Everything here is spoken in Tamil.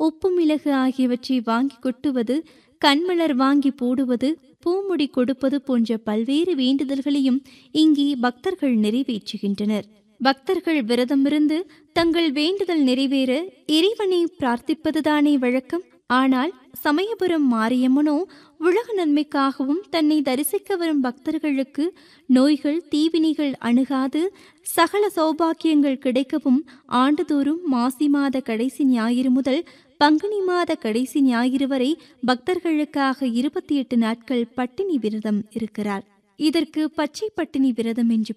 உப்பு மிளகு ஆகியவற்றை வாங்கி கொட்டுவது கண்மலர் வாங்கி போடுவது பூமுடி கொடுப்பது போன்ற பல்வேறு வேண்டுதல்களையும் இங்கே பக்தர்கள் நிறைவேற்றுகின்றனர் பக்தர்கள் விரதமிருந்து தங்கள் வேண்டுதல் நிறைவேற இறைவனை பிரார்த்திப்பதுதானே வழக்கம் ஆனால் சமயபுரம் மாரியம்மனோ உலக நன்மைக்காகவும் தன்னை தரிசிக்க வரும் பக்தர்களுக்கு நோய்கள் தீவினைகள் அணுகாது சகல சௌபாக்கியங்கள் கிடைக்கவும் ஆண்டுதோறும் மாசி மாத கடைசி ஞாயிறு முதல் பங்குனி மாத கடைசி ஞாயிறு வரை பக்தர்களுக்காக இருபத்தி எட்டு நாட்கள் பட்டினி விரதம் இருக்கிறார் இதற்கு பச்சை பட்டினி விரதம் என்று